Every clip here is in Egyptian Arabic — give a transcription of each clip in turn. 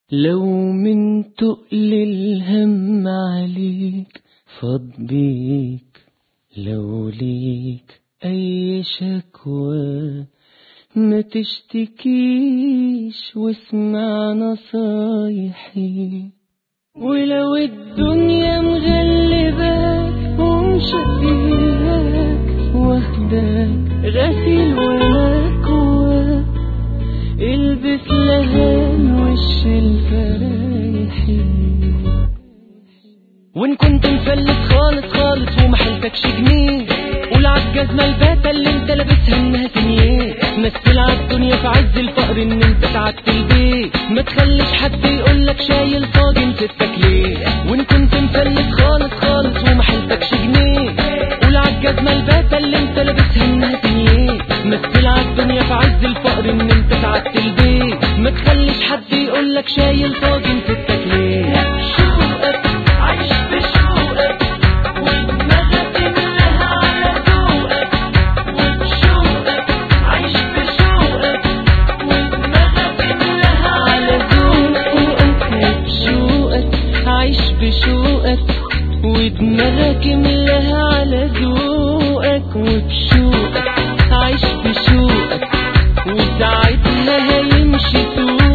لو من تقل الهم عليك فاض بيك لو ليك أي شكوى ما تشتكيش واسمع نصايحي ولو الدنيا مغلباك ومشقياك واخداك غسيل ومكوى البس لهان وش الفرايحي وان كنت مفلس خالص خالص وما حلتكش جنيه قول عالجزمة الباتة اللي انت لابسها انها سنيه مثل عالدنيا في عز الفقر ان انت تعبت البيت ما تخليش حد يقولك شايل طاجن ستك ليه وان كنت مفلس خالص خالص وما حلتكش جنيه قول عالجزمة الباتة اللي انت لابسها انها سنيه مثل عالدنيا في عز الفقر ان انت تعبت البيت ما تخليش حد يقولك شايل طاجن ستك ليه شوقك عايش بشوقك ودماغك ملها على ذوقك وبشوقك عايش بشوقك ودماغك ملها على ذوقك وبشوقك عايش بشوقك ودماغك ملها على ذوقك وبشوقك عايش بشوقك وساعتها هيمشي سوقك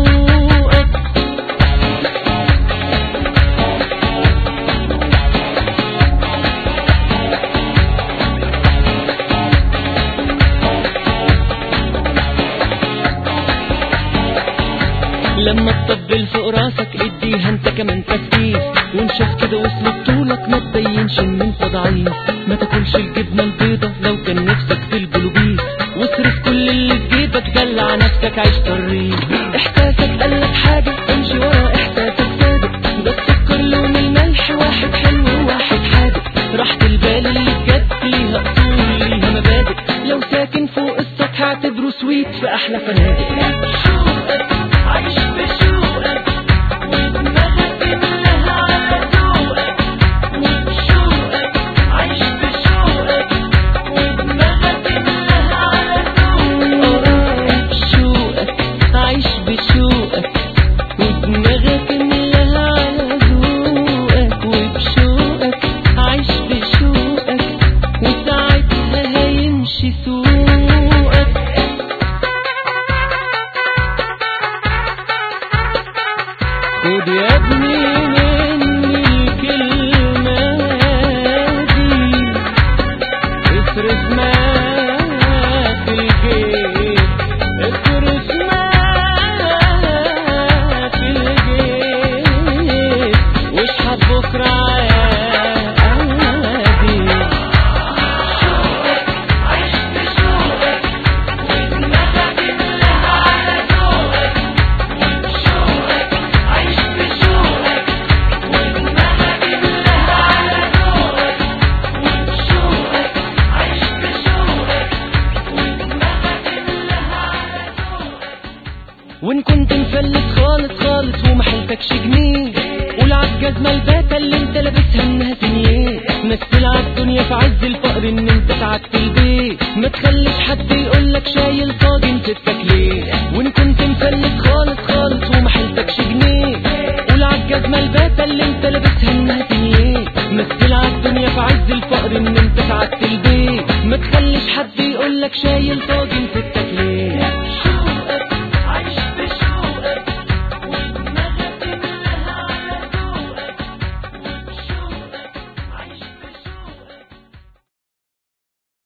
لما تطبل فوق راسك اديها انت كمان تسقيف وانشف كده واسند طولك ما تبينش ان انت ضعيف ما تاكلش الجبنه البيضه لو كان نفسك في البلوبيف واصرف كل اللي في جيبك دلع نفسك عيش طريف احساسك قالك حاجه امشي ورا احساسك صادق ده السكر لون الملح واحد حلو وواحد حادق راحة البال اللي بجد ليها اصول ليها مبادئ لو ساكن فوق السطح اعتبره سويت في احلى فنادق شوقك عايش بشوقك ودماغك ملها على ذوقك وبشوقك عايش بشوقك ودماغك ملها على ذوقك بشوقك عايش بشوقك ودماغك ملها على ذوقك وبشوقك عايش بشوقك وساعتها هيمشي سوقك خد يا ابني مني الكلمة دي اصرف ما في الجيب اصرف ما في الجيب واشحت بكرة عادي عيش بشوقك ودماغك ملها على ذوقك وبشوقك عيش بشوقك ودماغك ملها على ذوقك وبشوقك عيش بشوقك ودماغك ملها على ذوقك وان كنت مفلس خالص خالص وما حلتكش جنيه قول عالجزمة الباتة اللي انت لابسها انها سنيه مثل عالدنيا في عز الفقر ان انت تعبت البيت ما تخليش حد يقولك شايل طاجن ستك ليه وان كنت مفلس خالص خالص وما حلتكش جنيه قول عالجزمة الباتة اللي انت لابسها انها سنيه مثل عالدنيا في عز الفقر ان انت تعبت البيت ما تخليش حد يقولك شايل طاجن ستك